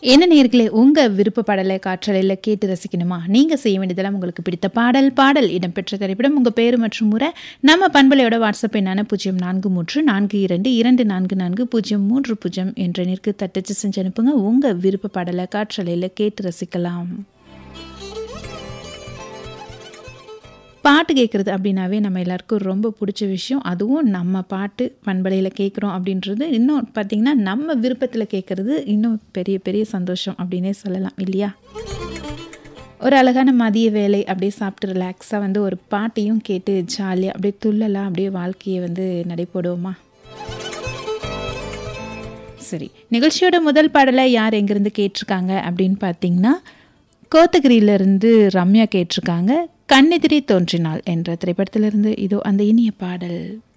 என்ன நேர்களே உங்க விருப்ப பாடலை காற்றலையில் கேட்டு ரசிக்கணுமா நீங்க செய்ய வேண்டியதெல்லாம் உங்களுக்கு பிடித்த பாடல் பாடல் இடம்பெற்ற திரைப்படம் உங்க பேரு மற்றும் முறை நம்ம பண்பலையோட வாட்ஸ்அப் எண்ணான பூஜ்ஜியம் நான்கு மூன்று நான்கு இரண்டு இரண்டு நான்கு நான்கு பூஜ்ஜியம் மூன்று பூஜ்ஜியம் என்ற எண்ணிற்கு தட்டச்சு செஞ்சு அனுப்புங்க உங்க விருப்ப பாடலை காற்றலையில் கேட்டு ரசிக்கலாம் பாட்டு கேட்குறது அப்படின்னாவே நம்ம எல்லாருக்கும் ரொம்ப பிடிச்ச விஷயம் அதுவும் நம்ம பாட்டு பண்பலையில் கேட்குறோம் அப்படின்றது இன்னும் பார்த்திங்கன்னா நம்ம விருப்பத்தில் கேட்குறது இன்னும் பெரிய பெரிய சந்தோஷம் அப்படின்னே சொல்லலாம் இல்லையா ஒரு அழகான மதிய வேலை அப்படியே சாப்பிட்டு ரிலாக்ஸாக வந்து ஒரு பாட்டையும் கேட்டு ஜாலியாக அப்படியே துள்ளலாம் அப்படியே வாழ்க்கையை வந்து நடைபோடுவோமா சரி நிகழ்ச்சியோட முதல் பாடலை யார் எங்கேருந்து கேட்டிருக்காங்க அப்படின்னு பார்த்தீங்கன்னா கோத்தகிரியிலிருந்து ரம்யா கேட்டிருக்காங்க கண்ணெதிரே தோன்றினாள் என்ற திரைப்படத்திலிருந்து இதோ அந்த இனிய பாடல்